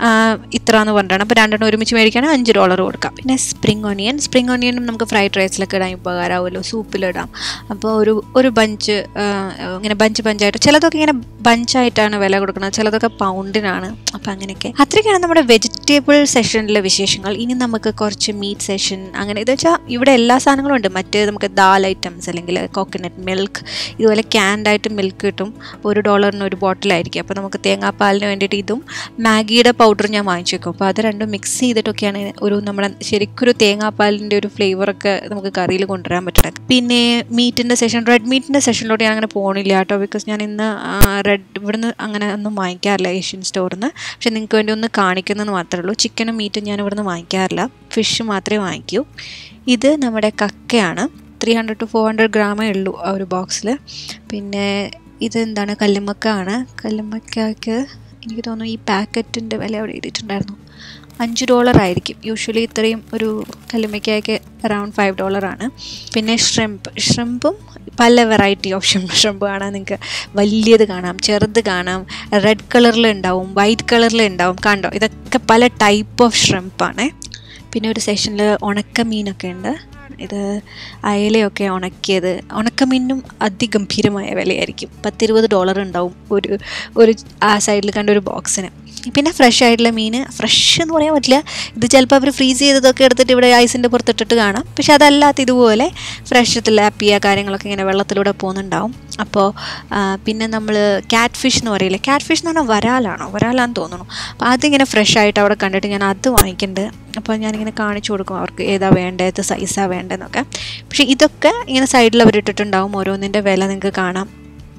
B: ഇത്ര എന്ന് പറഞ്ഞിട്ടാണ് അപ്പോൾ രണ്ടെണ്ണം ഒരുമിച്ച് മേടിക്കുകയാണെങ്കിൽ അഞ്ച് ഡോളർ കൊടുക്കാം പിന്നെ സ്പ്രിംഗ് ഓണിയൻ സ്പ്രിംഗ് ഓണിയനും നമുക്ക് ഫ്രൈഡ് റൈസിലൊക്കെ ഇടാൻ ഉപകാരമാവുമല്ലോ സൂപ്പിലിടാം അപ്പോൾ ഒരു ഒരു ബഞ്ച് ഇങ്ങനെ ബഞ്ച് ബഞ്ചായിട്ട് ചിലതൊക്കെ ഇങ്ങനെ ബഞ്ചായിട്ടാണ് വില കൊടുക്കുന്നത് ചിലതൊക്കെ പൗണ്ടിനാണ് അപ്പോൾ അങ്ങനെയൊക്കെ അത്രയൊക്കെയാണ് നമ്മുടെ വെജിറ്റബിൾ സെഷനിലെ വിശേഷങ്ങൾ ഇനി നമുക്ക് കുറച്ച് മീറ്റ് സെഷൻ അങ്ങനെ ഇത് വെച്ചാൽ ഇവിടെ എല്ലാ സാധനങ്ങളും ഉണ്ട് മറ്റ് നമുക്ക് ദാൽ ഐറ്റംസ് അല്ലെങ്കിൽ കോക്കനട്ട് മിൽക്ക് ഇതുപോലെ ക്യാൻഡ് ആയിട്ട് മിൽക്ക് കിട്ടും ഒരു ഡോളറിന് ഒരു ബോട്ടിലായിരിക്കും അപ്പോൾ നമുക്ക് തേങ്ങാപ്പാലിന് വേണ്ടിയിട്ട് ഇതും മാഗിയുടെ പൗഡർ ഞാൻ വാങ്ങിച്ചു വെക്കും അപ്പോൾ അത് രണ്ടും മിക്സ് ചെയ്തിട്ടൊക്കെയാണ് ഒരു നമ്മുടെ ശരിക്കൊരു തേങ്ങാപ്പാലിൻ്റെ ഒരു ഫ്ലേവറൊക്കെ നമുക്ക് കറിയിൽ കൊണ്ടുവരാൻ പറ്റണം പിന്നെ മീറ്റിൻ്റെ സെഷൻ റെഡ് മീറ്റിൻ്റെ സെഷനിലോട്ട് ഞാൻ അങ്ങനെ പോകണില്ല കേട്ടോ ബിക്കോസ് ഞാൻ ഇന്ന് റെഡ് ഇവിടുന്ന് അങ്ങനെ ഒന്നും വാങ്ങിക്കാറില്ല ഏഷ്യൻ സ്റ്റോറിൽ നിന്ന് പക്ഷെ നിങ്ങൾക്ക് വേണ്ടി ഒന്ന് കാണിക്കുന്നതെന്ന് മാത്രമേ ഉള്ളൂ ചിക്കനും മീറ്റും ഞാൻ ഇവിടുന്ന് വാങ്ങിക്കാറില്ല ഫിഷ് മാത്രമേ വാങ്ങിക്കൂ ഇത് നമ്മുടെ കക്കയാണ് three hundred two four hundred ഗ്രാമേ ഉള്ളൂ ആ ഒരു ബോക്സിൽ പിന്നെ ഇത് എന്താണ് കല്ലുമ്മക്ക ആണ് കല്ലുമ്മക്കയ്ക്ക് എനിക്ക് തോന്നുന്നു ഈ പാക്കറ്റിൻ്റെ വില അവിടെ എഴുതിയിട്ടുണ്ടായിരുന്നു അഞ്ച് ഡോളർ ആയിരിക്കും യൂഷ്വലി ഇത്രയും ഒരു കല്ലുമ്മയ്ക്കൊക്കെ അറൗണ്ട് ഫൈവ് ഡോളറാണ് പിന്നെ ഷ്രിംപ് ഷ്രിംപും പല വെറൈറ്റി ഓഫ് ഷ്രിംപ് ഷ്രിംപ് കാണാം നിങ്ങൾക്ക് വലിയത് കാണാം ചെറുത് കാണാം റെഡ് കളറിൽ ഉണ്ടാവും വൈറ്റ് കളറിൽ ഉണ്ടാവും കണ്ടോ ഇതൊക്കെ പല ടൈപ്പ് ഓഫ് ഷ്രിംപ്പാണ് പിന്നെ ഒരു സെഷനിൽ ഉണക്കമീനൊക്കെ ഉണ്ട് ഇത് അയലയൊക്കെ ഉണക്കിയത് ഉണക്കമീനും അതിഗംഭീരമായ വിലയായിരിക്കും പത്തിരുപത് ഡോളർ ഉണ്ടാവും ഒരു ഒരു ആ സൈഡിൽ കണ്ട ഒരു ബോക്സിന് പിന്നെ ഫ്രഷ് ആയിട്ടുള്ള മീൻ ഫ്രഷ് എന്ന് പറയാൻ പറ്റില്ല ഇത് ചിലപ്പോൾ അവർ ഫ്രീസ് ചെയ്തതൊക്കെ എടുത്തിട്ട് ഇവിടെ ഐസിൻ്റെ പുറത്തിട്ടിട്ട് കാണാം പക്ഷെ അതല്ലാത്ത ഇതുപോലെ ഫ്രഷ് തിലാപ്പിയ കാര്യങ്ങളൊക്കെ ഇങ്ങനെ വെള്ളത്തിലൂടെ പോകുന്നുണ്ടാവും അപ്പോൾ ആ, പിന്നെ നമ്മൾ ക്യാറ്റ് ഫിഷ് എന്ന് പറയില്ലേ ക്യാറ്റ് ഫിഷ് എന്ന് പറഞ്ഞാൽ വരാലാണോ വരാലാന്ന് തോന്നുന്നു അപ്പോൾ അതിങ്ങനെ ഫ്രഷ് ആയിട്ട് അവിടെ കണ്ടിട്ട് ഞാൻ അത് വാങ്ങിക്കുന്നുണ്ട് അപ്പോൾ ഞാനിങ്ങനെ കാണിച്ചു കൊടുക്കും അവർക്ക് ഏതാ വേണ്ടത് ഏത് സൈസാണ് വേണ്ടതെന്നൊക്കെ പക്ഷേ ഇതൊക്കെ ഇങ്ങനെ സൈഡിൽ അവർ ഇട്ടിട്ടുണ്ടാവും ഓരോന്നിൻ്റെ വില നിങ്ങൾക്ക് കാണാം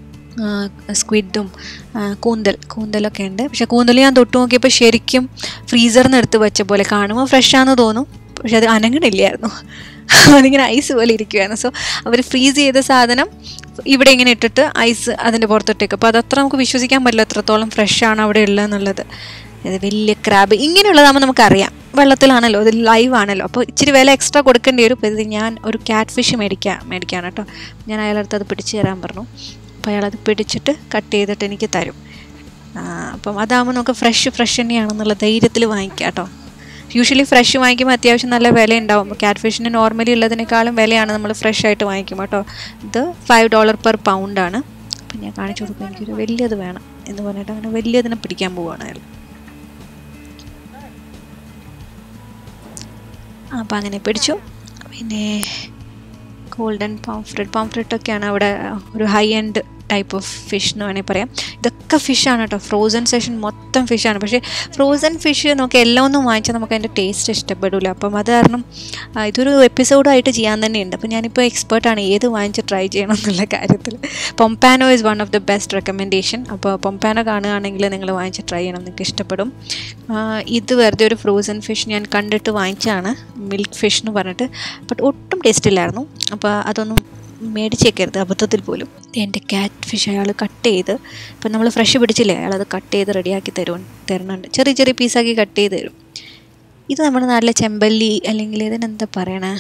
B: സ്ക്വിഡും കൂന്തൽ കൂന്തലൊക്കെ ഉണ്ട് പക്ഷെ കൂന്തൽ ഞാൻ തൊട്ട് നോക്കിയപ്പോൾ ശരിക്കും ഫ്രീസറിൽ നിന്ന് എടുത്ത് വെച്ച പോലെ കാണുമ്പോൾ ഫ്രഷാന്ന് തോന്നും പക്ഷെ അത് അനങ്ങണില്ലായിരുന്നു അതിങ്ങനെ ഐസ് പോലെ ഇരിക്കുകയായിരുന്നു സോ അവർ ഫ്രീസ് ചെയ്ത സാധനം ഇവിടെ ഇങ്ങനെ ഇട്ടിട്ട് ഐസ് അതിൻ്റെ പുറത്തിട്ടേക്കും അപ്പോൾ അതത്ര നമുക്ക് വിശ്വസിക്കാൻ പറ്റില്ല എത്രത്തോളം ഫ്രഷാണ് അവിടെ ഉള്ളതെന്നുള്ളത് ഇത് വലിയ ക്രാബ് ഇങ്ങനെയുള്ളതാകുമ്പോൾ നമുക്കറിയാം വെള്ളത്തിലാണല്ലോ ഇത് ലൈവ് ആണല്ലോ അപ്പോൾ ഇച്ചിരി വില എക്സ്ട്രാ കൊടുക്കേണ്ടി വരും ഇപ്പോൾ ഇത് ഞാൻ ഒരു ക്യാറ്റ് ഫിഷ് മേടിക്കാം മേടിക്കാണ് കേട്ടോ ഞാൻ അയാളടുത്ത് അത് പിടിച്ച് തരാൻ പറഞ്ഞു അപ്പോൾ അയാളത് പിടിച്ചിട്ട് കട്ട് ചെയ്തിട്ട് എനിക്ക് തരും ആ, അപ്പം അതാകുമ്പോൾ നമുക്ക് ഫ്രഷ് ഫ്രഷ് തന്നെയാണെന്നുള്ള ധൈര്യത്തിൽ വാങ്ങിക്കാം കേട്ടോ യൂഷ്വലി ഫ്രഷ് വാങ്ങിക്കുമ്പോൾ അത്യാവശ്യം നല്ല വില ഉണ്ടാവും ക്യാറ്റ് ഫിഷിന് നോർമലി ഉള്ളതിനേക്കാളും വിലയാണ് നമ്മൾ ഫ്രഷ് ആയിട്ട് വാങ്ങിക്കുമ്പോൾ കേട്ടോ ഇത് ഫൈവ് ഡോളർ പെർ പൗണ്ടാണ് അപ്പം ഞാൻ കാണിച്ചു കൊടുക്കും എനിക്കൊരു വലിയത് വേണം എന്ന് പറഞ്ഞിട്ട് അങ്ങനെ വലിയതിനെ പിടിക്കാൻ പോവുകയാണ് അയാൾ അപ്പം അങ്ങനെ പിടിച്ചു പിന്നെ ഗോൾഡൻ പോംഫ്രെറ്റ് പോംഫ്രെറ്റ് ഒക്കെയാണ് അവിടെ ഒരു high end type of fish എന്ന് വേണമെങ്കിൽ പറയാം ഇതൊക്കെ ഫിഷാണ് കേട്ടോ ഫ്രോസൺ സെഷൻ മൊത്തം ഫിഷാണ് പക്ഷേ ഫ്രോസൺ ഫിഷ് നമുക്ക് എല്ലാം ഒന്നും വാങ്ങിച്ചാൽ നമുക്ക് അതിൻ്റെ ടേസ്റ്റ് ഇഷ്ടപ്പെടില്ല അപ്പം അത് കാരണം ആ, ഇതൊരു എപ്പിസോഡായിട്ട് ചെയ്യാൻ തന്നെയുണ്ട് അപ്പം ഞാനിപ്പോൾ എക്സ്പേർട്ടാണ് ഏത് വാങ്ങിച്ച് ട്രൈ ചെയ്യണം എന്നുള്ള കാര്യത്തിൽ pompano is one of the best recommendation അപ്പോൾ പൊംപാനോ കാണുകയാണെങ്കിൽ നിങ്ങൾ വാങ്ങിച്ച് ട്രൈ ചെയ്യണം നിങ്ങൾക്ക് ഇഷ്ടപ്പെടും ആ, ഇത് വെറുതെ ഒരു ഫ്രോസൺ ഫിഷ് ഞാൻ കണ്ടിട്ട് വാങ്ങിച്ചാണ് മിൽക്ക് ഫിഷ് എന്ന് പറഞ്ഞിട്ട് ബട്ട് ഒട്ടും ടേസ്റ്റ് ഇല്ലായിരുന്നു അപ്പോൾ അതൊന്നും മേടിച്ചേക്കരുത് അബദ്ധത്തിൽ പോലും എൻ്റെ ക്യാറ്റ് ഫിഷ് അയാൾ കട്ട് ചെയ്ത് ഇപ്പം നമ്മൾ ഫ്രഷ് പിടിച്ചില്ലേ അയാൾ അത് കട്ട് ചെയ്ത് റെഡിയാക്കി തരും തരുന്നുണ്ട് ചെറിയ ചെറിയ പീസാക്കി കട്ട് ചെയ്ത് തരും ഇത് നമ്മുടെ നാട്ടിലെ ചെമ്പല്ലി അല്ലെങ്കിൽ ഇതിനെന്താ പറയണേ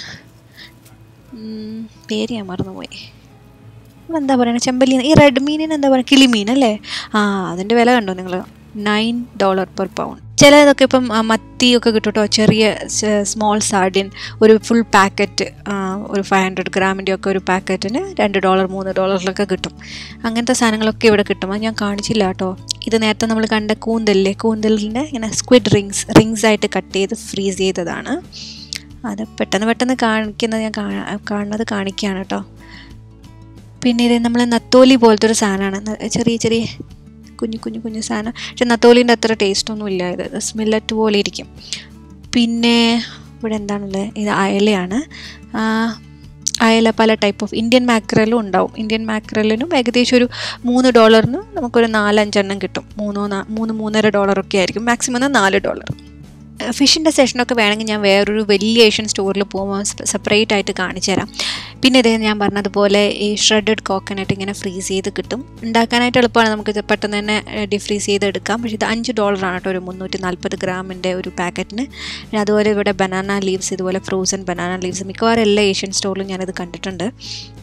B: ഉം, പേര് ഞാൻ മറന്നുപോയി എന്താ പറയണേ ചെമ്പല്ലി ഈ റെഡ് മീനിന് എന്താ പറയുക കിളിമീൻ അല്ലേ ആ അതിൻ്റെ വില കണ്ടോ നിങ്ങൾ നയൻ ഡോളർ പെർ പൗണ്ട് ചിലതൊക്കെ ഇപ്പം ആ, മത്തിയൊക്കെ കിട്ടും കേട്ടോ ചെറിയ സ്മോൾ സാർഡിൻ ഒരു ഫുൾ പാക്കറ്റ് ഒരു ഫൈവ് ഹൺഡ്രഡ് ഗ്രാമിൻ്റെ ഒക്കെ ഒരു പാക്കറ്റിന് രണ്ട് ഡോളർ മൂന്ന് ഡോളറിലൊക്കെ കിട്ടും അങ്ങനത്തെ സാധനങ്ങളൊക്കെ ഇവിടെ കിട്ടും അത് ഞാൻ കാണിച്ചില്ല കേട്ടോ ഇത് നേരത്തെ നമ്മൾ കണ്ട കൂന്തലില്ലേ കൂന്തലിൻ്റെ ഇങ്ങനെ സ്ക്വിഡ് റിങ്സ് റിങ്സ് ആയിട്ട് കട്ട് ചെയ്ത് ഫ്രീസ് ചെയ്തതാണ് അത് പെട്ടെന്ന് പെട്ടെന്ന് കാണിക്കുന്നത് ഞാൻ കാ- കാണുന്നത് കാണിക്കുകയാണ് കേട്ടോ പിന്നെ ഇത് നമ്മൾ നത്തോലി പോലത്തെ ഒരു സാധനമാണ് ന- ചെറിയ ചെറിയ കുഞ്ഞു കുഞ്ഞു കുഞ്ഞു സാധനം പക്ഷെ നത്തോലിൻ്റെ അത്ര ടേസ്റ്റ് ഒന്നും ഇല്ല ഇത് സ്മില്ലറ്റ് പോലെ ഇരിക്കും പിന്നെ ഇവിടെ എന്താണുള്ളത് ഇത് അയലയാണ് ആ, അയല പല ടൈപ്പ് ഓഫ് ഇന്ത്യൻ മാക്രലും ഉണ്ടാവും ഇന്ത്യൻ മാക്രലിനും ഏകദേശം ഒരു മൂന്ന് ഡോളറിന് നമുക്കൊരു നാലഞ്ചെണ്ണം കിട്ടും മൂന്നോ നാ- മൂന്ന് മൂന്നര ഡോളറൊക്കെ ആയിരിക്കും മാക്സിമം നാല് ഡോളർ ഫിഷിൻ്റെ സെഷനൊക്കെ വേണമെങ്കിൽ ഞാൻ വേറൊരു വലിയ ഏഷ്യൻ സ്റ്റോറിൽ പോകുമ്പോൾ സെപ്പറേറ്റ് ആയിട്ട് കാണിച്ചു തരാം പിന്നെ ഇതേ ഞാൻ പറഞ്ഞതുപോലെ ഈ ഷ്രെഡഡ് കോക്കനട്ട് ഇങ്ങനെ ഫ്രീസ് ചെയ്ത് കിട്ടും ഉണ്ടാക്കാനായിട്ട് എളുപ്പമാണ് നമുക്ക് ഇത് പെട്ടെന്ന് തന്നെ ഡിഫ്രീസ് ചെയ്തെടുക്കാം പക്ഷേ ഇത് അഞ്ച് ഡോളറാണ് കേട്ടോ ഒരു മുന്നൂറ്റി നാൽപ്പത് ഗ്രാമിൻ്റെ ഒരു പാക്കറ്റിന് പിന്നെ അതുപോലെ ഇവിടെ ബനാന ലീവ്സ് ഇതുപോലെ ഫ്രോസൺ ബനാന ലീവ്സ് മിക്കവാറും എല്ലാ ഏഷ്യൻ സ്റ്റോറിലും ഞാനിത് കണ്ടിട്ടുണ്ട്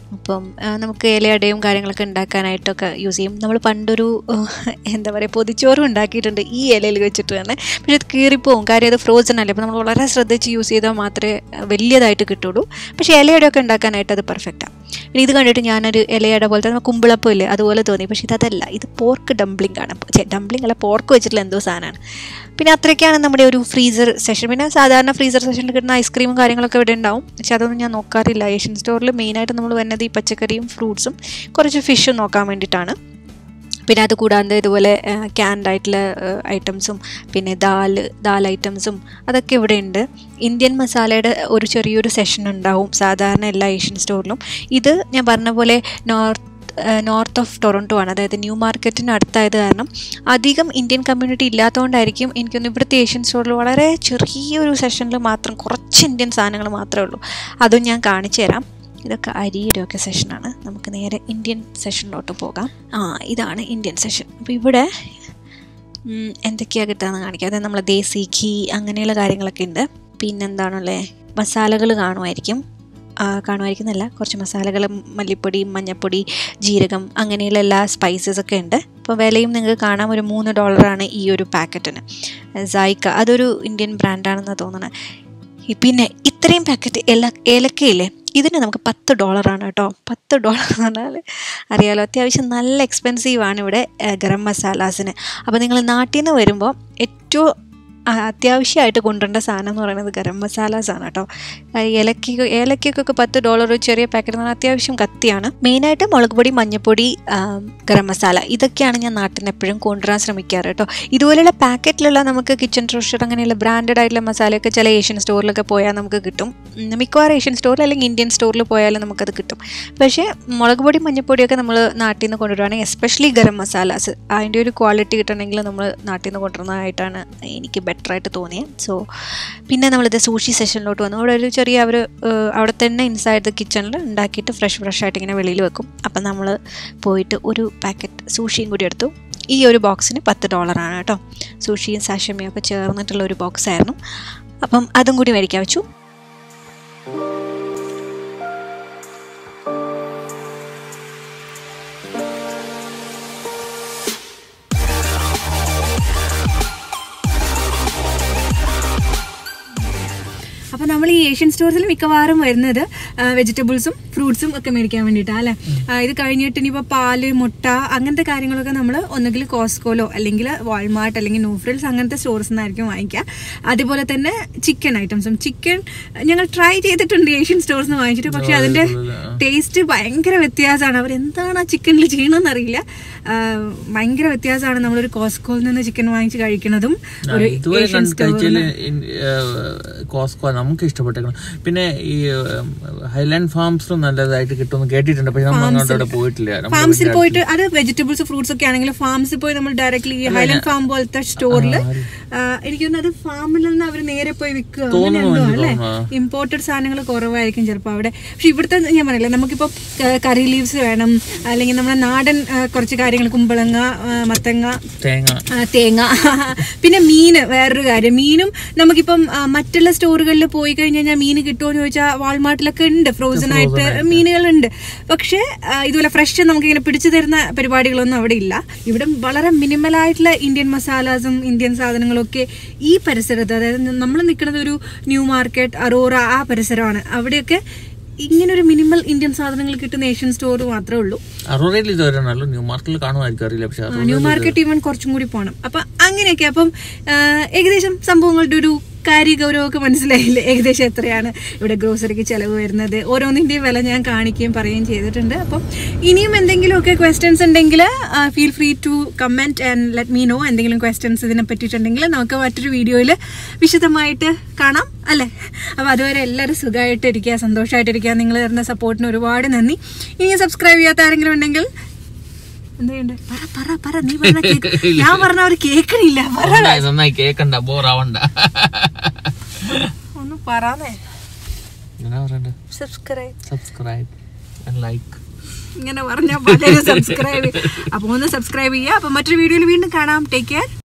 B: അപ്പം ആ, നമുക്ക് ഇലയടയും കാര്യങ്ങളൊക്കെ ഉണ്ടാക്കാനായിട്ടൊക്കെ യൂസ് ചെയ്യും നമ്മൾ പണ്ടൊരു ഏഹ്, എന്താ പറയുക പൊതിച്ചോറും ഉണ്ടാക്കിയിട്ടുണ്ട് ഈ ഇലയിൽ വെച്ചിട്ട് തന്നെ പക്ഷേ ഇത് കീറിപ്പോവും കാര്യം അത് ഫ്രോസൺ അല്ലേ അപ്പോൾ നമ്മൾ വളരെ ശ്രദ്ധിച്ച് യൂസ് ചെയ്താൽ മാത്രമേ ആ, വലിയതായിട്ട് കിട്ടുള്ളൂ പക്ഷേ ഇലയടയൊക്കെ ഉണ്ടാക്കാനായിട്ട് അത് പെർഫെക്റ്റാണ് പിന്നെ ഇത് കണ്ടിട്ട് ഞാനൊരു ഇലയട പോലത്തെ നമ്മൾ കുമ്പിളപ്പം ഇല്ലേ അതുപോലെ തോന്നി പക്ഷേ ഇതല്ല ഇത് പോർക്ക് ഡംപ്ലിംഗ് ആണ് ഡംപ്ലിംഗ് അല്ല പോർക്ക് വെച്ചിട്ടുള്ള എന്തോ സാധനമാണ് പിന്നെ അത്രയ്ക്കാണ് നമ്മുടെ ഒരു ഫ്രീസർ സെഷൻ പിന്നെ സാധാരണ ഫ്രീസർ സെഷനിൽ കിട്ടുന്ന ഐസ്ക്രീമും കാര്യങ്ങളൊക്കെ ഇവിടെ ഉണ്ടാവും പക്ഷെ അതൊന്നും ഞാൻ നോക്കാറില്ല ഏഷ്യൻ സ്റ്റോറിൽ മെയിനായിട്ട് നമ്മൾ വരുന്നത് ഈ പച്ചക്കറിയും ഫ്രൂട്ട്സും കുറച്ച് ഫിഷും നോക്കാൻ വേണ്ടിയിട്ടാണ് പിന്നെ അത് കൂടാതെ ഇതുപോലെ ക്യാൻഡ് ആയിട്ടുള്ള ഐറ്റംസും പിന്നെ ദാല് ദാൽ ഐറ്റംസും അതൊക്കെ ഇവിടെ ഉണ്ട് ഇന്ത്യൻ മസാലയുടെ ഒരു ചെറിയൊരു സെഷൻ ഉണ്ടാവും സാധാരണ എല്ലാ ഏഷ്യൻ സ്റ്റോറിലും ഇത് ഞാൻ പറഞ്ഞ പോലെ നോർത്ത് നോർത്ത് ഓഫ് ടൊറൻറ്റോ ആണ് അതായത് ന്യൂ മാർക്കറ്റിന് അടുത്തായത് കാരണം അധികം ഇന്ത്യൻ കമ്മ്യൂണിറ്റി ഇല്ലാത്തതുകൊണ്ടായിരിക്കും എനിക്കൊന്ന് ഇവിടുത്തെ ഏഷ്യൻ സ്റ്റോറിൽ വളരെ ചെറിയൊരു സെഷനിൽ മാത്രം കുറച്ച് ഇന്ത്യൻ സാധനങ്ങൾ മാത്രമേ ഉള്ളൂ അതും ഞാൻ കാണിച്ചു തരാം ഇതൊക്കെ അരിയുടെ ഒക്കെ സെഷനാണ് നമുക്ക് നേരെ ഇന്ത്യൻ സെഷനിലോട്ട് പോകാം ആ ഇതാണ് ഇന്ത്യൻ സെഷൻ അപ്പോൾ ഇവിടെ ഉം, എന്തൊക്കെയാണ് കിട്ടുകയെന്ന് കാണിക്കാം അതായത് നമ്മൾ ദേശി ഘീ അങ്ങനെയുള്ള കാര്യങ്ങളൊക്കെ ഉണ്ട് പിന്നെന്താണല്ലേ മസാലകൾ കാണുമായിരിക്കും ആ, കാണുമായിരിക്കുന്നല്ല കുറച്ച് മസാലകൾ മല്ലിപ്പൊടി മഞ്ഞൾപ്പൊടി ജീരകം അങ്ങനെയുള്ള എല്ലാ സ്പൈസസ് ഒക്കെ ഉണ്ട് അപ്പോൾ വിലയും നിങ്ങൾക്ക് കാണാം ഒരു മൂന്ന് ഡോളറാണ് ഈ ഒരു പാക്കറ്റിന് സൈക്ക അതൊരു ഇന്ത്യൻ ബ്രാൻഡാണെന്ന് തോന്നുന്നത് ഈ പിന്നെ ഇത്രയും പാക്കറ്റ് ഏല ഏലക്കയില്ലേ ഇതിന് നമുക്ക് പത്ത് ഡോളറാണ് കേട്ടോ പത്ത് ഡോളർ എന്ന് പറഞ്ഞാൽ അറിയാലോ അത്യാവശ്യം നല്ല എക്സ്പെൻസീവ് ആണ് ഇവിടെ ഏഹ്, ഗരം മസാലാസിന് അപ്പോൾ നിങ്ങൾ നാട്ടിൽ നിന്ന് വരുമ്പോൾ ഏറ്റവും ആ, അത്യാവശ്യമായിട്ട് കൊണ്ടുവരേണ്ട സാധനം എന്ന് പറയുന്നത് ഗരം മസാലാസ് ആണ് കേട്ടോ ആ, ഏലക്ക ഏലക്കയ്ക്കൊക്കെ പത്ത് ഡോളർ ഒരു ചെറിയ പാക്കറ്റ് എന്ന് പറഞ്ഞാൽ അത്യാവശ്യം കത്തിയാണ് മെയിനായിട്ട് മുളക് പൊടി മഞ്ഞൾപ്പൊടി ആ, ഗരം മസാല ഇതൊക്കെയാണ് ഞാൻ നാട്ടിൽ നിന്ന് എപ്പോഴും കൊണ്ടുവരാൻ ശ്രമിക്കാറ് കേട്ടോ ഇതുപോലെയുള്ള പാക്കറ്റിലുള്ള നമുക്ക് കിച്ചൺ ട്രഷർ അങ്ങനെയുള്ള ബ്രാൻഡഡ് ആയിട്ടുള്ള മസാലയൊക്കെ ചില ഏഷ്യൻ സ്റ്റോറിലൊക്കെ പോയാൽ നമുക്ക് കിട്ടും ഉം, മിക്കവാറും ഏഷ്യൻ സ്റ്റോറിൽ അല്ലെങ്കിൽ ഇന്ത്യൻ സ്റ്റോറിൽ പോയാലും നമുക്കത് കിട്ടും പക്ഷേ മുളക് പൊടി മഞ്ഞൾപ്പൊടിയൊക്കെ നമ്മൾ നാട്ടിൽ നിന്ന് കൊണ്ടുവരുവാണെങ്കിൽ എസ്പെഷ്യലി ഗരം മസാലാസ് അതിൻ്റെ ഒരു ക്വാളിറ്റി കിട്ടണമെങ്കിൽ നമ്മൾ നാട്ടിൽ നിന്ന് കൊണ്ടുവരുന്നതായിട്ടാണ് എനിക്ക് ബെറ്റർ ആയിട്ട് തോന്നിയത് സോ പിന്നെ നമ്മളിത് സൂഷി സെഷനിലോട്ട് വന്നു അവിടെ ഒരു ചെറിയ അവർ അവിടെ തന്നെ ഇൻസൈഡ് ദ കിച്ചണിൽ ഉണ്ടാക്കിയിട്ട് ഫ്രഷ് ഫ്രഷ് ആയിട്ട് ഇങ്ങനെ വെളിയിൽ വെക്കും അപ്പം നമ്മൾ പോയിട്ട് ഒരു പാക്കറ്റ് സൂഷിയും കൂടി എടുത്തു ഈ ഒരു ബോക്സിന് പത്ത് ഡോളറാണ് കേട്ടോ സൂഷിയും സാഷമിയും ഒക്കെ ചേർന്നിട്ടുള്ള ഒരു ബോക്സ് ആയിരുന്നു അപ്പം അതും കൂടി മേടിക്കാൻ വെച്ചു
A: അപ്പോൾ നമ്മൾ ഈ ഏഷ്യൻ സ്റ്റോർസിൽ മിക്കവാറും വരുന്നത് വെജിറ്റബിൾസും ഫ്രൂട്ട്സും ഒക്കെ മേടിക്കാൻ വേണ്ടിയിട്ടാണ് അല്ലേ ആ, ഇത് കഴിഞ്ഞിട്ട് ഇനിയിപ്പോൾ പാല് മുട്ട അങ്ങനത്തെ കാര്യങ്ങളൊക്കെ നമ്മൾ ഒന്നുകിൽ കോസ്കോലോ അല്ലെങ്കിൽ വാൾമാർട്ട് അല്ലെങ്കിൽ നൂഫ്രിൽസ് അങ്ങനത്തെ സ്റ്റോർസിൽ നിന്നായിരിക്കും വാങ്ങിക്കുക അതുപോലെ തന്നെ ചിക്കൻ ഐറ്റംസും ചിക്കൻ ഞങ്ങൾ ട്രൈ ചെയ്തിട്ടുണ്ട് ഏഷ്യൻ സ്റ്റോർസിൽ നിന്ന് വാങ്ങിച്ചിട്ട് പക്ഷേ അതിൻ്റെ ടേസ്റ്റ് ഭയങ്കര വ്യത്യാസമാണ് അവർ എന്താണ് ആ ചിക്കനിൽ ചെയ്യണമെന്ന് അറിയില്ല ആ, ഭയങ്കര വ്യത്യാസമാണ് നമ്മളൊരു കോസ്കോയിൽ നിന്ന് ചിക്കൻ വാങ്ങിച്ച് കഴിക്കുന്നതും ഒരു
C: ഇതുവരെ
A: ഏഷ്യൻ
C: കണ്ട്
A: സ്റ്റോറിൽ
C: കഴിച്ചാല് കോസ്കോ നമുക്ക് ഇഷ്ടപ്പെട്ടേക്കണം പിന്നെ ഈ ഉം, ഹൈലാൻഡ് ഫാംസിലും നല്ലതായിട്ട് കിട്ടുമെന്ന് കേട്ടിട്ടുണ്ട് പക്ഷെ നമ്മൾ അങ്ങോട്ട് അവിടെ പോയിട്ടില്ല നമ്മള്
A: ഫാംസിൽ പോയിട്ട് അത് വെജിറ്റബിൾസ് ഫ്രൂട്ട്സ് ഒക്കെ ആണെങ്കിൽ ഫാംസിൽ പോയി നമ്മൾ ഡയറക്ട്ലി ഹൈലൻഡ് ഫാം പോലത്തെ സ്റ്റോറിൽ എനിക്ക് തോന്നുന്നു അത് ഫാമിൽ നിന്ന് അവർ നേരെ പോയി വിൽക്കുക അങ്ങനെ
C: തോന്നുന്നു
A: എന്തോ
C: എനിക്ക്
A: അല്ലേ
C: തോന്നുന്നു.
A: ഇമ്പോർട്ടഡ് സാധനങ്ങൾ കുറവായിരിക്കും ചിലപ്പോൾ അവിടെ പക്ഷെ ഇവിടുത്തെ ഞാൻ പറയില്ല നമുക്കിപ്പോൾ കറി ലീവ്സ് വേണം അല്ലെങ്കിൽ നമ്മുടെ നാടൻ ആ, കുറച്ച് കാര്യങ്ങൾ കുമ്പളങ്ങ ആ, മത്തങ്ങ
C: തേങ്ങ
A: ആ, തേങ്ങ പിന്നെ മീന് വേറൊരു കാര്യം മീനും നമുക്കിപ്പം ആ, മറ്റുള്ള സ്റ്റോറുകളിൽ പോയി കഴിഞ്ഞ് കഴിഞ്ഞാൽ മീൻ കിട്ടുമോ എന്ന് ചോദിച്ചാൽ വാൾമാർട്ടിലൊക്കെ ഉണ്ട് ഫ്രോസൺ ആയിട്ട് മീനുകളുണ്ട് പക്ഷേ ആ, ഇതുപോലെ ഫ്രഷ് നമുക്കിങ്ങനെ പിടിച്ചു തരുന്ന പരിപാടികളൊന്നും അവിടെ ഇല്ല ഇവിടെ വളരെ മിനിമൽ ആയിട്ടുള്ള ഇന്ത്യൻ മസാലാസും ഇന്ത്യൻ സാധനങ്ങളും ഒക്കെ ഈ പരിസരത്ത് അതായത് നമ്മൾ നിൽക്കുന്നത് ഒരു ന്യൂ മാർക്കറ്റ് അറോറ ആ പരിസരമാണ് അവിടെയൊക്കെ ഇങ്ങനൊരു മിനിമൽ ഇന്ത്യൻ സാധനങ്ങൾ കിട്ടുന്ന ഏഷ്യൻ സ്റ്റോർ മാത്രമേ ഉള്ളൂ
C: അറോറയിൽ ഇതുവരെ ഉള്ളൂ ന്യൂ മാർക്കറ്റിൽ കാണുമായിരിക്കും അറിയില്ല പക്ഷെ
A: ആ, ന്യൂ മാർക്കറ്റ് ഈവൻ കുറച്ചും കൂടി പോകണം അപ്പൊ അങ്ങനെയൊക്കെ അപ്പം ആ, ഏകദേശം സംഭവങ്ങളുടെ ഒരു കാര്യഗൗരവമൊക്കെ മനസ്സിലായില്ലേ ഏകദേശം എത്രയാണ് ഇവിടെ ഗ്രോസറിക്ക് ചിലവ് വരുന്നത് ഓരോന്നിൻ്റെയും വില ഞാൻ കാണിക്കുകയും പറയുകയും ചെയ്തിട്ടുണ്ട് അപ്പം ഇനിയും എന്തെങ്കിലുമൊക്കെ ക്വസ്റ്റ്യൻസ് ഉണ്ടെങ്കിൽ feel free to comment and let me know എന്തെങ്കിലും ക്വസ്റ്റ്യൻസ് ഇതിനെ പറ്റിയിട്ടുണ്ടെങ്കിൽ നമുക്ക് മറ്റൊരു വീഡിയോയിൽ വിശദമായിട്ട് കാണാം അല്ലേ അപ്പോൾ അതുവരെ എല്ലാവരും സുഖമായിട്ടിരിക്കുക സന്തോഷമായിട്ടിരിക്കുക നിങ്ങൾ തരുന്ന സപ്പോർട്ടിന് ഒരുപാട് നന്ദി ഇനി സബ്സ്ക്രൈബ് ചെയ്യാത്ത ആരെങ്കിലും ഉണ്ടെങ്കിൽ എന്തുണ്ട് പറ പറ പറ നീ പറഞ്ഞ കേക്ക് ഞാൻ പറഞ്ഞ അവർ കേക്കണില്ല പറ
C: നന്നായി നന്നായി കേക്കണ്ട ബോറാവണ്ട
A: ഒന്ന് പറയാന്നേ
C: എന്നാ പറയണ്ട
A: സബ്സ്ക്രൈബ്
C: സബ്സ്ക്രൈബ് ലൈക്ക്
A: ഇങ്ങനെ പറഞ്ഞാൽ പലരും സബ്സ്ക്രൈബ് അപ്പോൾ ഒന്ന് സബ്സ്ക്രൈബ് ചെയ്യുക അപ്പോൾ മറ്റൊരു വീഡിയോയിൽ വീണ്ടും കാണാം ടേക്ക് കെയർ